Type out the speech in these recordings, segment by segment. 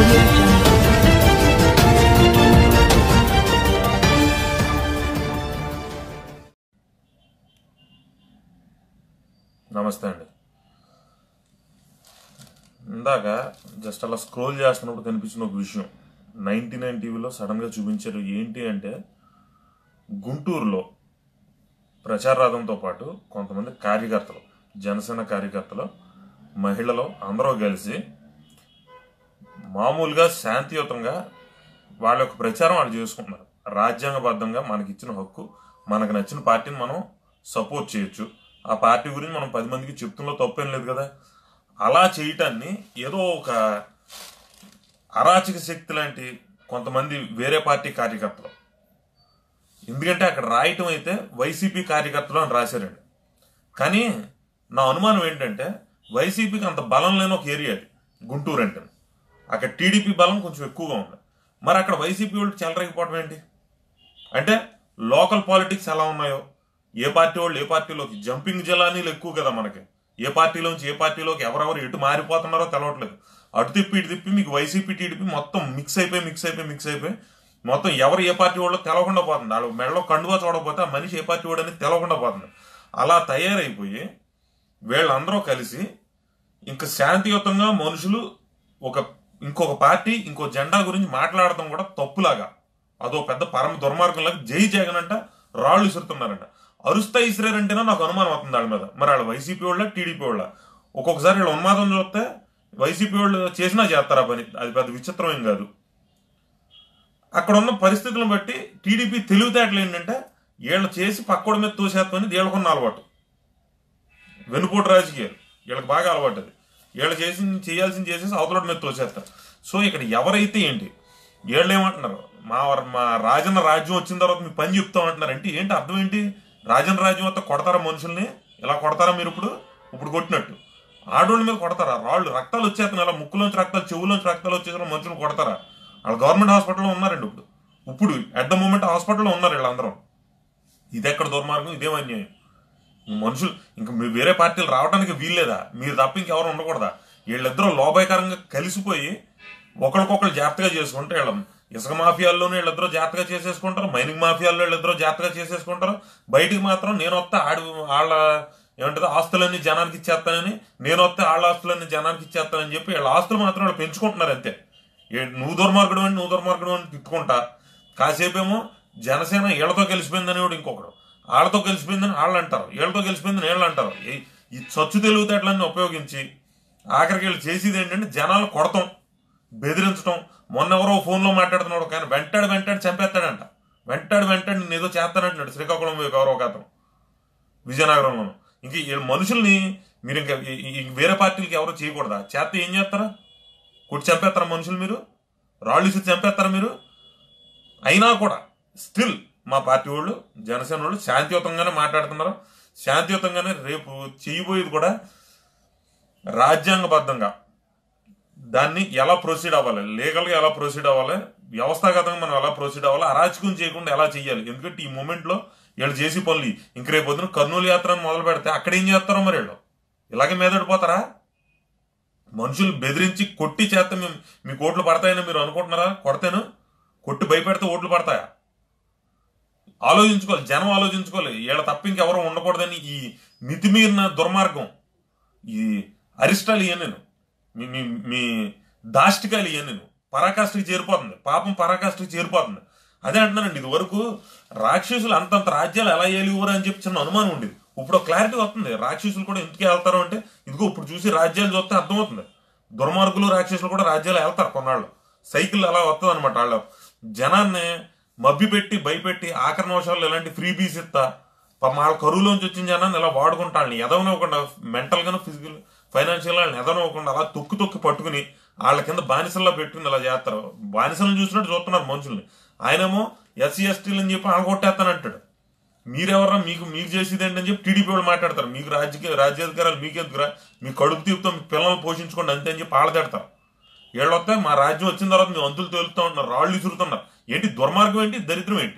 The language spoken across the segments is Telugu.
audio jungle. నమస్తే అండి ఇందాక జస్ట్ అలా స్క్రోల్ చేస్తున్నప్పుడు కనిపించిన ఒక విషయం నైన్టీ నైన్ టీవీలో సడన్గా చూపించారు ఏంటి అంటే గుంటూరులో ప్రచారార్థంతో పాటు కొంతమంది కార్యకర్తలు జనసేన కార్యకర్తలు మహిళలు అందరూ కలిసి మామూలుగా శాంతియుతంగా వాళ్ళ యొక్క ప్రచారం వాళ్ళు చేసుకుంటున్నారు రాజ్యాంగబద్ధంగా మనకి ఇచ్చిన హక్కు మనకు నచ్చిన పార్టీని మనం సపోర్ట్ చేయొచ్చు ఆ పార్టీ గురించి మనం పది మందికి చెప్తున్నా తప్పేం లేదు కదా అలా చేయటాన్ని ఏదో ఒక అరాచక శక్తి లాంటి కొంతమంది వేరే పార్టీ కార్యకర్తలు ఎందుకంటే అక్కడ రాయటం అయితే వైసీపీ కార్యకర్తలు అని రాశారండి కానీ నా అనుమానం ఏంటంటే వైసీపీకి అంత బలం లేని ఒక ఏరియా అది గుంటూరు అంటే అక్కడ టీడీపీ బలం కొంచెం ఎక్కువగా ఉంది మరి అక్కడ వైసీపీ వాళ్ళు చెలరగిపోవటం ఏంటి అంటే లోకల్ పాలిటిక్స్ ఎలా ఉన్నాయో ఏ పార్టీ వాళ్ళు ఏ పార్టీలోకి జంపింగ్ జలానీలు ఎక్కువ కదా మనకి ఏ పార్టీలోంచి ఏ పార్టీలోకి ఎవరెవరు ఎటు మారిపోతున్నారో తెలవట్లేదు అటు తిప్పి ఇటు తిప్పి మీకు వైసీపీ టీడీపీ మొత్తం మిక్స్ అయిపోయి మిక్స్ అయిపోయి మిక్స్ అయిపోయి మొత్తం ఎవరు ఏ పార్టీ వాళ్ళో తెలవకుండా పోతుంది వాళ్ళు మెడలో కండువా చూడకపోతే ఆ మనిషి ఏ పార్టీ వాడని తెలవకుండా పోతుంది అలా తయారైపోయి వీళ్ళందరూ కలిసి ఇంకా శాంతియుతంగా మనుషులు ఒక ఇంకొక పార్టీ ఇంకో జెండా గురించి మాట్లాడటం కూడా తప్పులాగా అదో పెద్ద పరమ దుర్మార్గంలాగా జై జగన్ అంట రాళ్ళు ఇసురుతున్నారంట అరుస్తా ఇసిరారంటేనే నాకు అనుమానం అవుతుంది వాళ్ళ మీద మరి వాళ్ళ వైసీపీ వాళ్ళ టీడీపీ వాళ్ళ ఒక్కొక్కసారి వీళ్ళ ఉన్మాదం చూస్తే వైసీపీ వాళ్ళు చేసినా చేస్తారా పని అది పెద్ద విచిత్రం ఏం కాదు అక్కడ ఉన్న పరిస్థితులను బట్టి టీడీపీ తెలివితేటలు ఏంటంటే వీళ్ళు చేసి పక్కోడి మీద తోసేస్తామని వీళ్ళకున్న అలవాటు వెనుపోటు రాజకీయాలు వీళ్ళకి బాగా అలవాటు అది వీళ్ళు చేసి చేయాల్సింది చేసేసి అవతల మీద తోసేస్తారు సో ఇక్కడ ఎవరైతే ఏంటి వీళ్ళు ఏమంటున్నారు మా వర- మా రాజన్న రాజ్యం వచ్చిన తర్వాత మీ పని చెప్తాం అంటున్నారు అంటే ఏంటి అర్థం ఏంటి రాజన్న రాజ్యం అంతా కొడతారా మనుషుల్ని ఇలా కొడతారా మీరు ఇప్పుడు ఇప్పుడు కొట్టినట్టు ఆడోళ్ళ మీద కొడతారా రాళ్ళు రక్తాలు వచ్చేస్తున్నాయి అలా ముక్కులోంచి రక్తాలు చెవులోంచి రక్తాలు వచ్చేసిన మనుషులు కొడతారా వాళ్ళు గవర్నమెంట్ హాస్పిటల్లో ఉన్నారండి ఇప్పుడు ఇప్పుడు అట్ ద మూమెంట్ హాస్పిటల్లో ఉన్నారు వీళ్ళందరం ఇది ఎక్కడ దుర్మార్గం ఇదేం అన్యాయం ఈ మనుషులు ఇంకా మీ వేరే పార్టీలు రావడానికి వీల్లేదా మీరు తప్ప ఇంకెవరు ఉండకూడదా వీళ్ళిద్దరూ లోభాయకరంగా కలిసిపోయి ఒకరికొకరు జాగ్రత్తగా చేసుకుంటే వీళ్ళ ఇసుక మాఫియాల్లోనే వీళ్ళిద్దరూ జాగ్రత్తగా చేసేసుకుంటారు మైనింగ్ మాఫియాల్లో వీళ్ళిద్దరూ జాగ్రత్తగా చేసేసుకుంటారు బయటికి మాత్రం నేను వస్తే ఆడి వాళ్ళ ఏమంటారు ఆస్తులన్నీ జనానికి ఇచ్చేస్తానని నేను వస్తే వాళ్ళ ఆస్తులన్నీ జనానికి ఇచ్చేస్తానని చెప్పి వీళ్ళ ఆస్తులు మాత్రం వాళ్ళు పెంచుకుంటున్నారు అంతే ఏ- నువ్వు దుర్మార్గుడు అని నువ్వు దుర్మార్గుడు అని తిట్టుకుంటా కాసేపేమో జనసేన వీళ్ళతో కలిసిపోయిందని కూడా ఇంకొకడు వాళ్ళతో కలిసిపోయిందని వాళ్ళు అంటారు వీళ్ళతో కలిసిపోయిందని వీళ్ళు అంటారు ఈ- ఈ చచ్చు తెలివితేటలన్నీ ఉపయోగించి ఆఖరికి వీళ్ళు చేసేది ఏంటంటే జనాలు కొడతాం బెదిరించడం మొన్న ఎవరో ఫోన్లో మాట్లాడుతున్నాడు కానీ వెంటాడు వెంటాడు చంపేస్తాడంట వెంటాడు వెంటాడు నేను ఏదో చేస్తానంటున్నాడు శ్రీకాకుళం వైపు ఎవరో ఒక అతను విజయనగరంలోను ఇంక ఈ మనుషుల్ని మీరు ఇంకా ఈ- ఈ- ఈ వేరే పార్టీలకి ఎవరో చేయకూడదా చేస్తే ఏం చేస్తారా కొట్టి చంపేస్తారా మనుషులు మీరు రాళ్ళు ఇచ్చి చంపేస్తారా మీరు అయినా కూడా స్టిల్ మా పార్టీ వాళ్ళు జనసేన వాళ్ళు శాంతియుతంగానే మాట్లాడుతున్నారు శాంతియుతంగానే రేపు చేయబోయేది కూడా రాజ్యాంగబద్ధంగా దాన్ని ఎలా ప్రొసీడ్ అవ్వాలి లీగల్గా ఎలా ప్రొసీడ్ అవ్వాలి వ్యవస్థాగతంగా మనం ఎలా ప్రొసీడ్ అవ్వాలి అరాచకం చేయకుండా ఎలా చేయాలి ఎందుకంటే ఈ మూమెంట్లో వీళ్ళు చేసి పనులు ఇంక రేపు పొద్దున కర్నూలు యాత్ర అని మొదలు పెడితే అక్కడ ఏం చేస్తారో మరి వీళ్ళు ఇలాగే మీదడిపోతారా మనుషులు బెదిరించి కొట్టి చేస్తే మేము మీకు ఓట్లు పడతాయని మీరు అనుకుంటున్నారా కొడతాను కొట్టి భయపెడితే ఓట్లు పడతాయా ఆలోచించుకోవాలి జనం ఆలోచించుకోవాలి వీళ్ళ తప్ప ఇంకెవరు ఉండకూడదని ఈ మితిమీరిన దుర్మార్గం ఈ అరిష్టాలు ఇవన్నీ నేను మీ మీ మీ దాష్టికాలు ఇవన్నీ నేను పరాకాష్ఠకి చేరిపోతుంది పాపం పరాకాష్ఠకి చేరిపోతుంది అదే అంటున్నానండి ఇది వరకు రాక్షసులు అంతంత రాజ్యాలు ఎలా ఏలివరు అని చెప్పి చిన్న అనుమానం ఉండేది ఇప్పుడు క్లారిటీ వస్తుంది రాక్షసులు కూడా ఎందుకు వెళ్తారు అంటే ఇదిగో ఇప్పుడు చూసి రాజ్యాలు చూస్తే అర్థమవుతుంది దుర్మార్గులు రాక్షసులు కూడా రాజ్యాలు వెళ్తారు కొన్నాళ్ళు సైకిల్ అలా వస్తుంది అనమాట వాళ్ళు జనాన్ని మభ్య పెట్టి భయపెట్టి ఆఖరి వర్షాలు ఇలాంటి ఫ్రీ బీస్ ఇస్తా పాపం వాళ్ళ కరువులోంచి వచ్చిన జనాన్ని ఇలా వాడుకుంటా వాళ్ళని ఎదవనివ్వకుండా మెంటల్ గాను ఫిజికల్ ఫైనాన్షియల్ వాళ్ళని ఎదవనివ్వకుండా అలా తొక్కి తొక్కి పట్టుకుని వాళ్ళ కింద బానిసల్లో పెట్టుకుని ఇలా చేస్తారు బానిసలను చూసినట్టు చూస్తున్నారు మనుషుల్ని ఆయనేమో ఎస్సీ ఎస్టీలు అని చెప్పి వాళ్ళు కొట్టేస్తానంటాడు మీరెవరా మీకు మీకు చేసేది ఏంటని చెప్పి టీడీపీ వాళ్ళు మాట్లాడతారు మీకు రాజకీయ రాజ్యాధికారాలు మీకెందుకురా మీ కడుపు తీపుతో మీ పిల్లల్ని పోషించుకోండి అంతే అని చెప్పి వాళ్ళు తిడతారు వీళ్ళు వస్తే మా రాజ్యం వచ్చిన తర్వాత మేము అంతులు తేలుతూ ఉంటున్నారు రాళ్ళు ఇసురుతున్నారు ఏంటి దుర్మార్గం ఏంటి దరిద్రం ఏంటి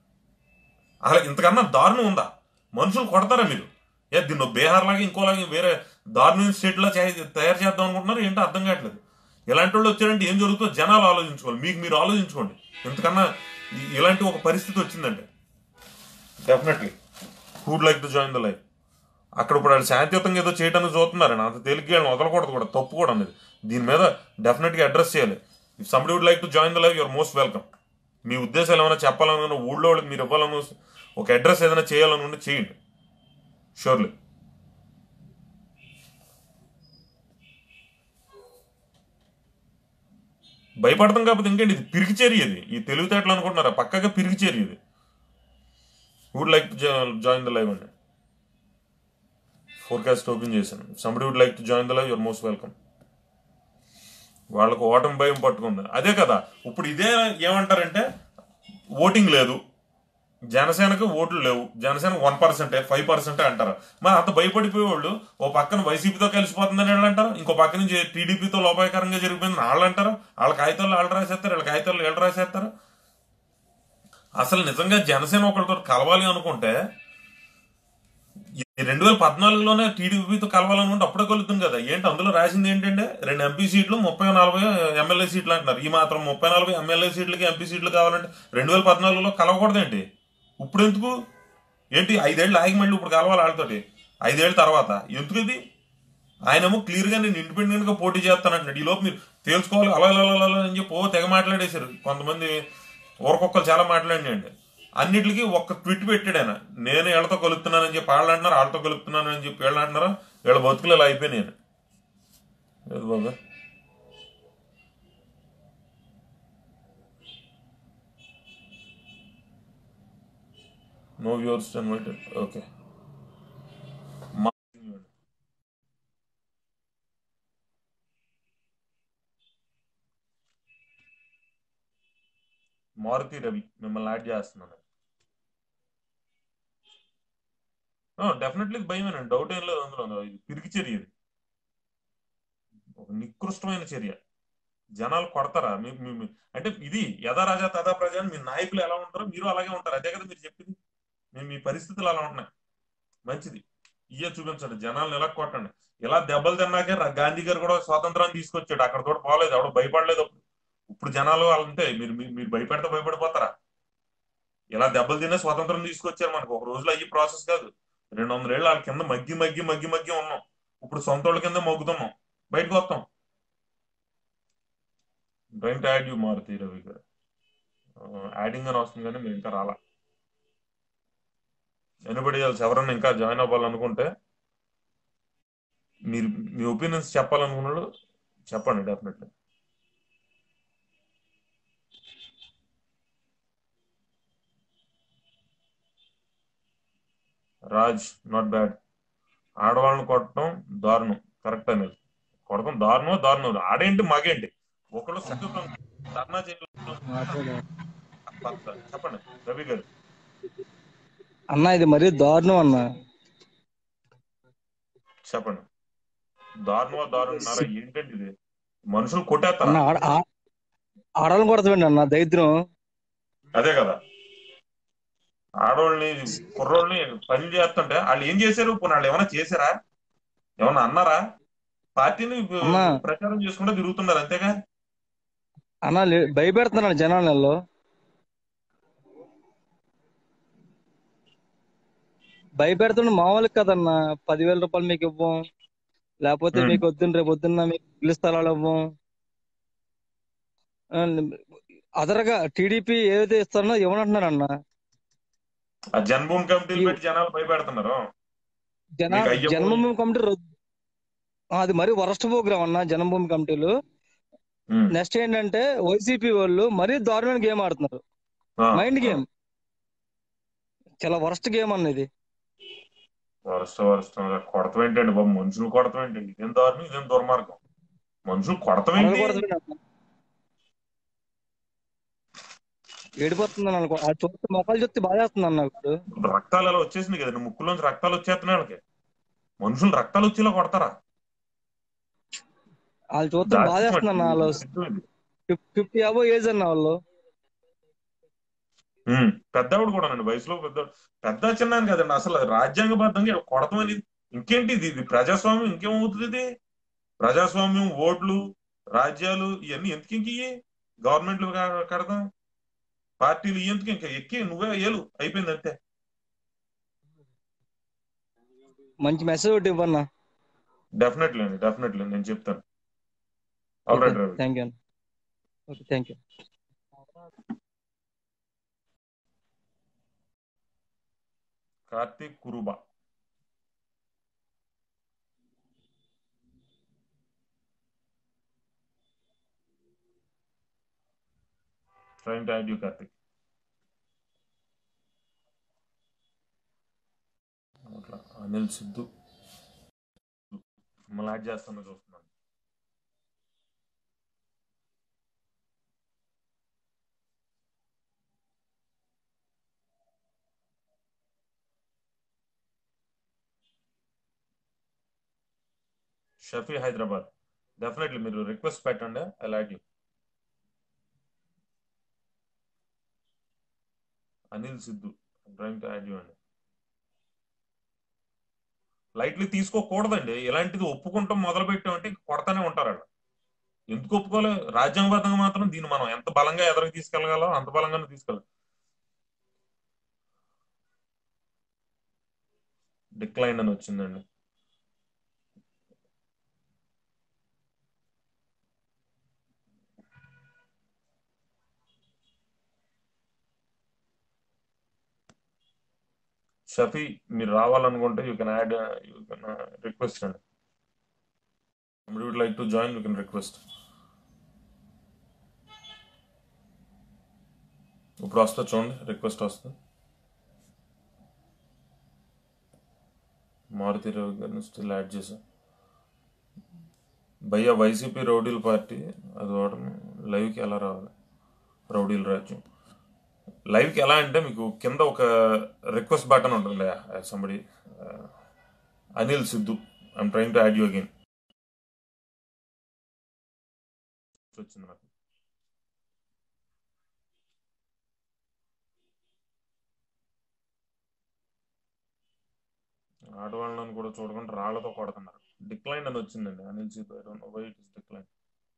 అలా ఇంతకన్నా దారుణం ఉందా మనుషులు కొడతారా మీరు ఏ దీన్ని బీహార్ లాగా ఇంకోలాగా వేరే దారుణమైన స్టేట్ లా చే- తయారు చేద్దాం అనుకుంటున్నారు ఏంటో అర్థం కావట్లేదు ఇలాంటి వాళ్ళు వచ్చారంటే ఏం జరుగుతుందో జనాలు ఆలోచించుకోవాలి మీకు మీరు ఆలోచించుకోండి ఇంతకన్నా ఇ- ఇలాంటి ఒక పరిస్థితి వచ్చిందంటే definitely who'd like to join the life అక్కడ ఇప్పుడు వాళ్ళు శాంతియుతంగా ఏదో చేయడానికి చూస్తున్నారని అంత తేలిగ్గా వాళ్ళని వదలకూడదు కూడా తప్పు కూడా అనేది దీని మీద డెఫినెట్గా అడ్రస్ చేయాలి if somebody would like to join the life your most welcome మీ ఉద్దేశాలు ఏమైనా చెప్పాలనుకున్న ఊళ్ళో వాళ్ళకి మీరు ఇవ్వాలను ఒక అడ్రస్ ఏదైనా చేయాలనుకుంటే చేయండి షూర్లీ భయపడతాం కాకపోతే ఇంకేంటి ఇది పిరికి చర్య ఇది ఈ తెలివితేటలు అనుకుంటున్నారా పక్కగా పిరికి చర్య ఇది would like to join the live అండి ఫోర్కాస్ట్ ఓపెన్ చేశాను somebody would like to join the live your most welcome వాళ్ళకు ఓటమి భయం పట్టుకుంది అదే కదా ఇప్పుడు ఇదే ఏమంటారంటే ఓటింగ్ లేదు జనసేనకు ఓట్లు లేవు జనసేన వన్ పర్సెంటే ఫైవ్ పర్సెంటే అంటారు మరి అంత భయపడిపోయే వాళ్ళు ఓ పక్కన వైసీపీతో కలిసిపోతుందని వాళ్ళు అంటారు ఇంకో పక్క నుంచి టీడీపీతో లోపాయకరంగా జరిగిపోయిందని వాళ్ళు అంటారు వాళ్ళ కాగితాలు వాళ్ళు రాసేస్తారు వీళ్ళ కాగితాలు వీళ్ళు రాసేస్తారు అసలు నిజంగా జనసేన ఒకరితో కలవాలి అనుకుంటే ఈ రెండు వేల పద్నాలుగులోనే టీడీపీతో కలవాలనుకుంటే అప్పుడే కలుగుతుంది కదా ఏంటి అందులో రాసింది ఏంటంటే రెండు ఎంపీ సీట్లు ముప్పై నలభై ఎమ్మెల్యే సీట్లు అంటున్నారు ఈ మాత్రం ముప్పై నలభై ఎమ్మెల్యే సీట్లకి ఎంపీ సీట్లు కావాలంటే రెండు వేల పద్నాలుగులో కలవకూడదేంటి ఇప్పుడు ఎందుకు ఏంటి ఐదేళ్ళు ఆగి మళ్ళీ ఇప్పుడు కలవాలి వాళ్ళతోటి ఐదేళ్ళ తర్వాత ఎందుకు ఇది ఆయనేమో క్లియర్ గా నేను ఇండిపెండెంట్ గా పోటీ చేస్తానంటున్నాడు ఈ లోపు మీరు తేల్చుకోవాలి అలా అలా అలా అలా అని చెప్పి ఓ తెగ మాట్లాడేశారు కొంతమంది ఊరకొక్కరు చాలా మాట్లాడినండి అన్నిటికీ ఒక్క ట్విట్ పెట్టాడు ఆయన నేను వీళ్ళతో కలుపుతున్నానని చెప్పి వాళ్ళు అంటున్నారు వాళ్ళతో కలుపుతున్నాను అని చెప్పి వీళ్ళు అంటున్నారు వీళ్ళ బతుకులు ఇలా అయిపోయినాయి నేను లేదు బాబా no viewers invited okay Maruti Ravi మిమ్మల్ని యాడ్ చేస్తున్నాను డెఫినెట్లీ భయమేనండి డౌట్ ఏం లేదు అందులో ఇది పిరికి చర్య ఇది ఒక నికృష్టమైన చర్య జనాలు కొడతారా మీ మీ- మీ- అంటే ఇది యథా రాజా తదా ప్రజ అని మీ నాయకులు ఎలా ఉంటారో మీరు అలాగే ఉంటారు అదే కదా మీరు చెప్పింది మీ మీ పరిస్థితులు అలా ఉంటున్నాయి మంచిది ఇయ్య చూపించండి జనాలను ఎలా కొట్టండి ఇలా దెబ్బలు తిన్నాకే రా- గాంధీ గారు కూడా స్వాతంత్రాన్ని తీసుకొచ్చాడు అక్కడ కూడా పోలేదు ఎవడో భయపడలేదు అప్పుడు ఇప్పుడు జనాలు అంతే మీరు మీరు మీరు భయపెడితే భయపడిపోతారా ఇలా దెబ్బలు తినే స్వాతంత్రం తీసుకొచ్చారు మనకు ఒక రోజులో అయ్యి ప్రాసెస్ కాదు రెండు వందల ఏళ్ళు వాళ్ళ కింద మగ్గి మగ్గి మగ్గి మగ్గి ఉన్నాం ఇప్పుడు సొంత వాళ్ళ కింద మగ్గుతున్నాం బయటకు వస్తాం drain add you Maruti Ravi garu adding అని వస్తుంది కానీ మీరు ఇంకా రాలా ఎనబడి ఎవరన్నా ఇంకా జాయిన్ అవ్వాలనుకుంటే మీరు మీ ఒపీనియన్స్ చెప్పాలనుకున్నాడు చెప్పండి డెఫినెట్లీ రాజ్ నాట్ బ్యాడ్ ఆడవాళ్ళని కొట్టడం దారుణం కరెక్ట్ అనేది కొడతాం దారుణం దారుణం ఆడేంటి మగేంటి ఒకళ్ళు సుఖం ధర్నా చేయాలి చెప్పండి రవి గారు అన్న ఇది మరీ దారుణం అన్న చెప్పండి దారుణమా దారుణారా ఏంటండి ఇది మనుషులు అన్న కొట్టేస్తారా ఆడ- ఆ- ఆడవాళ్ళని కొడతామండి అన్న దరిద్రం అదే కదా ఆడవాళ్ళని కుర్రోళ్ళని పని చేస్తుంటే వాళ్ళు ఏం చేశారు పోనీ వాళ్ళు ఏమైనా చేశారా ఏమన్నా అన్నారా పార్టీని అమ్మా. ప్రచారం చేసుకుంటూ తిరుగుతున్నారు అంతేగా అన్న లే- భయపెడుతున్నాను జనాలలో భయపెడుతున్న మామూలు కదన్న పదివేల రూపాయలు మీకు ఇవ్వం లేకపోతే Hmm. మీకు వద్దున రేపు పొద్దున్న మీకు ఇల్లు స్థలాలు ఇవ్వం ఆ, అదరగా టీడీపీ ఏదైతే ఇస్తారో ఇవ్వనంటున్నారన్న ఆ జన్మభూమి కమిటీలు ఈ- పెట్టి జనాలు భయపెడుతున్నారు జన మీకు అయ్యప్ప- జన్మభూమి కమిటీ రద్దు ఆ, అది మరీ వరస్ట్ ప్రోగ్రామ్ అన్న జన్మభూమి కమిటీలు ఉమ్. నెక్స్ట్ ఏంటంటే వైసీపీ వాళ్ళు మరీ దారుణమైన గేమ్ ఆడుతున్నారు ఆ, మైండ్ గేమ్ చాలా వరస్ట్ గేమ్ అన్న ఇది వరుస వరుస కొడతం ఏంటండి బాబు మనుషులు కొడతం ఏంటండి ఇదేం దారుణం ఇదేం దుర్మార్గం మనుషులు కొడతం ఏంటి అడగకూడదు అన్న. ఏడిపోతుంది అనుకో ఆ చూస్తే మొక్కలు చూస్తే బాధ వేస్తుంది అన్న ఇప్పుడు రక్తాలు అలా వచ్చేసింది కదండి ముక్కులోంచి రక్తాలు వచ్చేస్తున్నాయి వాళ్ళకి మనుషులు రక్తాలు వచ్చేలా కొడతారా వాళ్ళు చూస్తే బాధ వేస్తుంది అన్న వాళ్ళు ఫిఫ్టీ అబో ఏజ్ అన్న వాళ్ళు ఉమ్, పెద్దవాడు కూడా అండి వయసులో పెద్ద పెద్ద చిన్న అని కదండి అసలు రాజ్యాంగబద్ధంగా ఇలా కొడతాం అనేది ఇంకేంటి ఇది ఇది ప్రజాస్వామ్యం ఇంకేమవుతుంది ఇది ప్రజాస్వామ్యం ఓట్లు రాజ్యాలు ఇవన్నీ ఎందుకు ఇంక ఇయ్యి గవర్నమెంట్లు క- కడదాం పార్టీలు ఎందుకు ఇంకా ఎక్కి నువ్వే ఏలు అయిపోయింది అంతే మంచి మెసేజ్ ఒకటి ఇవ్వన్నా డెఫినెట్లీ అండి డెఫినెట్లీ నేను చెప్తాను all right Ravi thank you okay thank you Karthik Kuruba train to add you Karthik అట్లా అనిల్ సిద్ధు మిమ్మల్ని యాడ్ చేస్తాను చూస్తున్నాను షఫీ హైదరాబాద్ డెఫినెట్లీ మీరు రిక్వెస్ట్ పెట్టండి I add you Anil Siddhu drawing to add you అండి లైట్లీ తీసుకోకూడదండి ఇలాంటిది ఒప్పుకుంటాం మొదలు పెట్టామంటే ఇంక కొడతానే ఉంటారు వాళ్ళు ఎందుకు ఒప్పుకోలే రాజ్యాంగబద్ధంగా మాత్రం దీన్ని మనం ఎంత బలంగా ఎదరికి తీసుకెళ్ళగలం అంత బలంగానే తీసుకెళ్ళాలి డిక్లైన్ అని వచ్చిందండి షఫీ మీరు రావాలనుకుంటే you can add you can request అండి would like to join you can request ఇప్పుడు వస్తా చూడండి రిక్వెస్ట్ వస్తుంది మారుతి రావు గారిని స్టిల్ యాడ్ చేశాం భయ్య వైసీపీ రౌడీల పార్టీ అది వాడడం లైవ్కి ఎలా రావాలి రౌడీల రాజ్యం లైవ్కి ఎలా అంటే మీకు కింద ఒక రిక్వెస్ట్ బటన్ ఉంటుంది somebody Anil Siddhu I'm trying to add you again వచ్చింది నాకు ఆడవాళ్ళని కూడా చూడకుండా రాళ్లతో కొడుతున్నారు డిక్లైన్ అని వచ్చిందండి Anil Siddhu I don't know why it is decline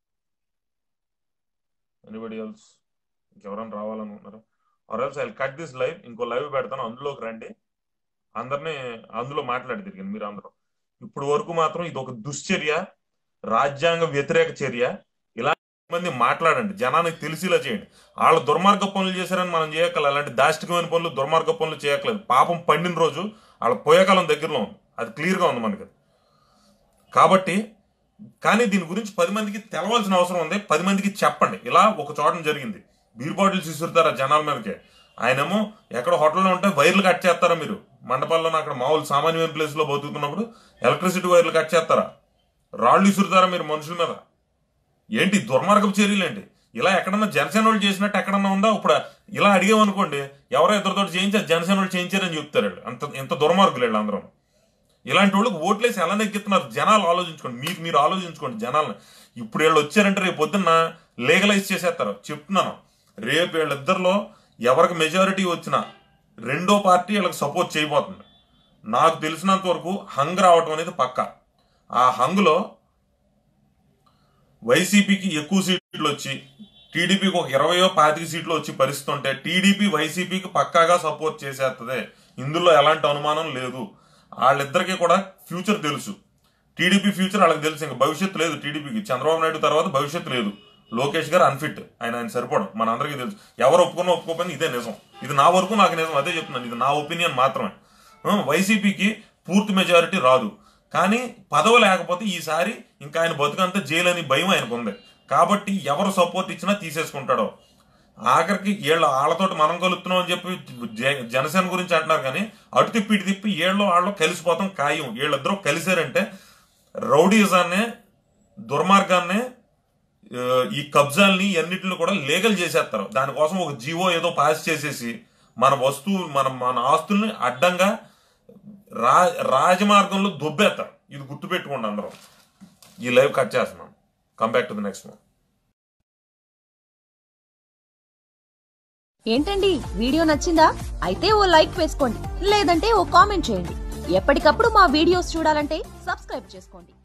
anybody else ఇంకెవరైనా రావాలనుకుంటున్నారు or else I cut this live ఇంకో లైవ్ పెడతాను అందులోకి రండి అందరినీ అందులో మాట్లాడి తిరిగింది మీరు అందరూ ఇప్పుడు వరకు మాత్రం ఇది ఒక దుశ్చర్య రాజ్యాంగ వ్యతిరేక చర్య ఇలాంటి మంది మాట్లాడండి జనానికి తెలిసిలా చేయండి వాళ్ళు దుర్మార్గ పనులు చేశారని మనం చేయక్కల అలాంటి దాష్టికమైన పనులు దుర్మార్గ పనులు చేయట్లేదు పాపం పండిన రోజు వాళ్ళ పోయేకాలం దగ్గరలో ఉంది అది క్లియర్గా ఉంది మనకి కాబట్టి కానీ దీని గురించి పది మందికి తెలవాల్సిన అవసరం ఉంది పది మందికి చెప్పండి ఇలా ఒక చోటన జరిగింది బీర్ బాటిల్స్ ఇసురుతారా జనాల మీదకి ఆయనేమో ఎక్కడ హోటల్లో ఉంటే వైర్లు కట్ చేస్తారా మీరు మండపాల్లో అక్కడ మామూలు సామాన్యమైన ప్లేస్ లో బతుకుతున్నప్పుడు ఎలక్ట్రిసిటీ వైర్లు కట్ చేస్తారా రాళ్ళు ఇసురుతారా మీరు మనుషుల మీద ఏంటి దుర్మార్గపు చర్యలు ఏంటి ఇలా ఎక్కడన్నా జనసేన వాళ్ళు చేసినట్టు ఎక్కడన్నా ఉందా ఇప్పుడు ఇలా అడిగామనుకోండి ఎవరో ఇద్దరితో చేయించారు జనసేన వాళ్ళు చేయించారని చెప్తారు వీళ్ళు. అంత ఎంత దుర్మార్గులు వీళ్ళు అందరం ఇలాంటి వాళ్ళకి ఓట్లేసి ఎలా నెగ్గుతున్నారు జనాలు ఆలోచించుకోండి మీకు మీరు ఆలోచించుకోండి జనాలను ఇప్పుడు వీళ్ళు వచ్చారంటే రేపు పొద్దున్న లీగలైజ్ చేసేస్తారు చెప్తున్నాను రేపు వీళ్ళిద్దరిలో ఎవరికి మెజారిటీ వచ్చినా రెండో పార్టీ వీళ్ళకి సపోర్ట్ చేయబోతుంది నాకు తెలిసినంత వరకు హంగ్ రావటం అనేది పక్క ఆ హంగ్లో వైసీపీకి ఎక్కువ సీట్లు వచ్చి టీడీపీకి ఒక ఇరవయో పాతిక సీట్లు వచ్చి పరిస్థితి ఉంటే టీడీపీ వైసీపీకి పక్కాగా సపోర్ట్ చేసేస్తుంది ఇందులో ఎలాంటి అనుమానం లేదు వాళ్ళిద్దరికీ కూడా ఫ్యూచర్ తెలుసు టీడీపీ ఫ్యూచర్ వాళ్ళకి తెలుసు ఇంకా భవిష్యత్తు లేదు టీడీపీకి చంద్రబాబు నాయుడు తర్వాత భవిష్యత్తు లేదు లోకేష్ గారు అన్ఫిట్ ఆయన ఆయన సరిపోవడం మన అందరికీ తెలుసు ఎవరు ఒప్పుకున్నా ఒప్పుకోకపోయినా ఇదే నిజం ఇది నా వరకు నాకు నిజం అదే చెప్తున్నాను ఇది నా ఒపీనియన్ మాత్రమే ఆ, వైసీపీకి పూర్తి మెజారిటీ రాదు కానీ పదవి లేకపోతే ఈసారి ఇంకా ఆయన బతుకంతా జైలు అని భయం ఆయనకు ఉంది కాబట్టి ఎవరు సపోర్ట్ ఇచ్చినా తీసేసుకుంటాడో ఆఖరికి వీళ్ళ వాళ్ళతోటి మనం కలుపుతున్నాం అని చెప్పి జ- జనసేన గురించి అంటున్నారు కానీ అటు తిప్పి ఇటు తిప్పి వీళ్ళు వాళ్ళు కలిసిపోతాం ఖాయం వీళ్ళిద్దరూ కలిసారంటే రౌడీజాన్ని దుర్మార్గాన్ని ఆ, ఈ కబ్జాల్ని అన్నిటిని కూడా లీగల్ చేసేస్తారు దానికోసం ఒక జీవో ఏదో పాస్ చేసేసి మన వస్తువు మన మన ఆస్తుల్ని అడ్డంగా రా రాజమార్గంలో దొబ్బేస్తారు ఇది గుర్తుపెట్టుకోండి అందరం ఈ లైవ్ కట్ చేస్తున్నాం come back to the next one ఏంటండి వీడియో నచ్చిందా అయితే ఓ లైక్ వేసుకోండి లేదంటే ఓ కామెంట్ చేయండి ఎప్పటికప్పుడు మా వీడియోస్ చూడాలంటే సబ్స్క్రైబ్ చేసుకోండి